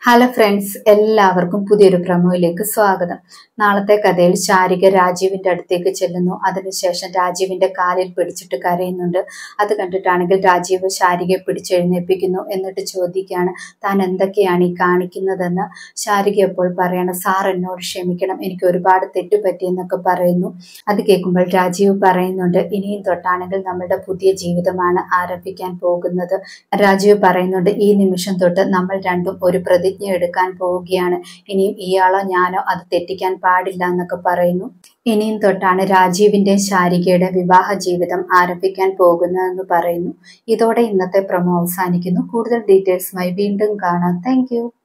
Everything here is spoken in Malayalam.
ഹലോ ഫ്രണ്ട്സ് എല്ലാവർക്കും പുതിയൊരു പ്രമോയിലേക്ക് സ്വാഗതം നാളത്തെ കഥയിൽ ശാരിക രാജീവിന്റെ അടുത്തേക്ക് ചെല്ലുന്നു അതിനുശേഷം രാജീവിന്റെ കാലിൽ പിടിച്ചിട്ട് കരയുന്നുണ്ട് അത് കണ്ടിട്ടാണെങ്കിൽ രാജീവ് ശാരികയെ പിടിച്ചെഴുന്നേൽപ്പിക്കുന്നു എന്നിട്ട് ചോദിക്കുകയാണ് താൻ എന്തൊക്കെയാണ് ഈ കാണിക്കുന്നതെന്ന് ശാരിക അപ്പോൾ പറയണം സാർ എന്നോട് ക്ഷമിക്കണം എനിക്ക് ഒരുപാട് തെറ്റുപറ്റിയെന്നൊക്കെ പറയുന്നു അത് കേൾക്കുമ്പോൾ രാജീവ് പറയുന്നുണ്ട് ഇനിയും തൊട്ടാണെങ്കിൽ നമ്മുടെ പുതിയ ജീവിതമാണ് ആരംഭിക്കാൻ പോകുന്നത് രാജീവ് പറയുന്നുണ്ട് ഈ നിമിഷം തൊട്ട് നമ്മൾ രണ്ടും ഒരു പ്രതിജ്ഞ എടുക്കാൻ പോവുകയാണ് ഇനിയും ഇയാളോ ഞാനോ അത് തെറ്റിക്കാൻ പാടില്ല എന്നൊക്കെ പറയുന്നു ഇനിയും തൊട്ടാണ് രാജീവിന്റെ ശാരികയുടെ വിവാഹ ജീവിതം ആരംഭിക്കാൻ പോകുന്നതെന്ന് പറയുന്നു ഇതോടെ ഇന്നത്തെ പ്രമോ അവസാനിക്കുന്നു കൂടുതൽ ഡീറ്റെയിൽസുമായി വീണ്ടും കാണാം താങ്ക്